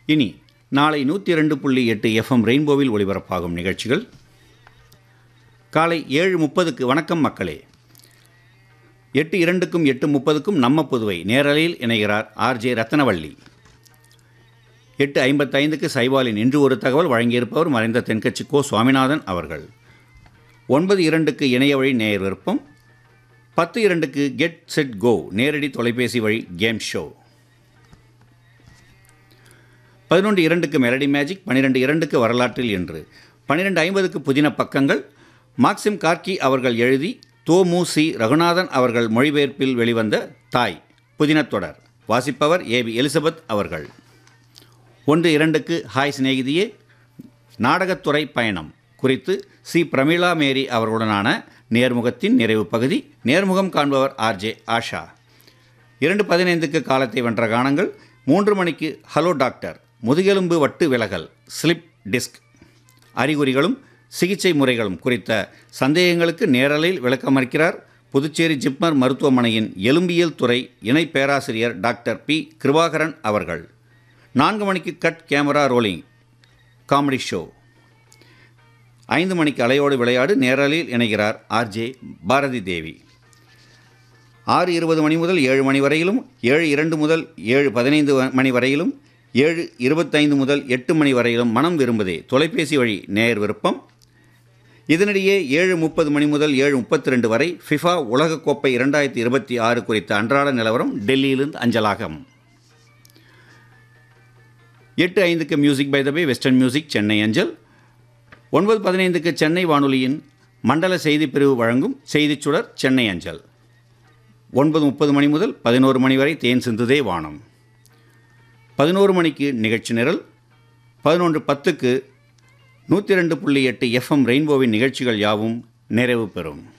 இனி நாளை நூற்றி இரண்டு புள்ளி எட்டு எஃப்எம் ரெயின்போவில் ஒளிபரப்பாகும் நிகழ்ச்சிகள் காலை ஏழு முப்பதுக்கு வணக்கம் மக்களே எட்டு இரண்டுக்கும் எட்டு முப்பதுக்கும் நம்ம புதுவை நேரலையில் இணைகிறார் ஆர்ஜே ரத்னவள்ளி எட்டு ஐம்பத்தைந்துக்கு சைவாலின் இன்று ஒரு தகவல் வழங்கியிருப்பவர் மறைந்த தென்கட்சி கோ சுவாமிநாதன் அவர்கள் ஒன்பது இரண்டுக்கு இணைய வழி நேயர் விருப்பம் பத்து இரண்டுக்கு கெட் செட் கோ நேரடி தொலைபேசி வழி கேம் ஷோ பதினொன்று இரண்டுக்கு மெலடி மேஜிக் பன்னிரெண்டு இரண்டுக்கு வரலாற்றில் என்று பன்னிரெண்டு ஐம்பதுக்கு புதின பக்கங்கள் மாக்சிம் கார்கி அவர்கள் எழுதி தோமு சி ரகுநாதன் அவர்கள் மொழிபெயர்ப்பில் வெளிவந்த தாய் புதினத் தொடர் வாசிப்பவர் ஏபி எலிசபெத் அவர்கள் ஒன்று இரண்டுக்கு ஹாய் சிநேகிதியே நாடகத்துறை பயணம் குறித்து சி பிரமிளா மேரி அவர்களுடனான நேர்முகத்தின் நிறைவு பகுதி நேர்முகம் காண்பவர் ஆர்ஜே ஆஷா இரண்டு பதினைந்துக்கு காலத்தை வென்ற கானங்கள் மூன்று மணிக்கு ஹலோ டாக்டர் முதுகெலும்பு வட்டு விலகல் ஸ்லிப் டிஸ்க் அறிகுறிகளும் சிகிச்சை முறைகளும் குறித்த சந்தேகங்களுக்கு நேரலையில் விளக்கமளிக்கிறார் புதுச்சேரி ஜிப்மர் மருத்துவமனையின் எலும்பியல் துறை இணை பேராசிரியர் டாக்டர் பி கிருபாகரன் அவர்கள் நான்கு மணிக்கு cut camera rolling comedy show ஐந்து மணிக்கு அலையோடு விளையாடு நேரலில் இணைகிறார் ஆர்ஜே பாரதி தேவி ஆறு இருபது மணி முதல் ஏழு மணி வரையிலும் ஏழு இரண்டு முதல் ஏழு பதினைந்து மணி வரையிலும் ஏழு இருபத்தைந்து முதல் எட்டு மணி வரையிலும் மனம் விரும்புதே தொலைபேசி வழி நேயர் விருப்பம் இதனிடையே ஏழு முப்பது மணி முதல் ஏழு முப்பத்தி ரெண்டு வரை ஃபிஃபா உலகக்கோப்பை இரண்டாயிரத்தி இருபத்தி ஆறு குறித்த அன்றாட நிலவரம் டெல்லியிலிருந்து அஞ்சலாகும் எட்டு ஐந்துக்கு music by the bay western music Chennai அஞ்சல் ஒன்பது பதினைந்துக்கு சென்னை வானொலியின் மண்டல செய்திப் பிரிவு வழங்கும் செய்திச் சுடர் சென்னை அஞ்சல் ஒன்பது முப்பது மணி முதல் பதினோரு மணி வரை தேன் சிந்துதே வானம் பதினோரு மணிக்கு நிகழ்ச்சி நிரல் பதினொன்று பத்துக்கு நூற்றி ரெண்டு புள்ளி எட்டு எஃப்எம் ரெயின்போவின் நிகழ்ச்சிகள் யாவும் நிறைவு பெறும்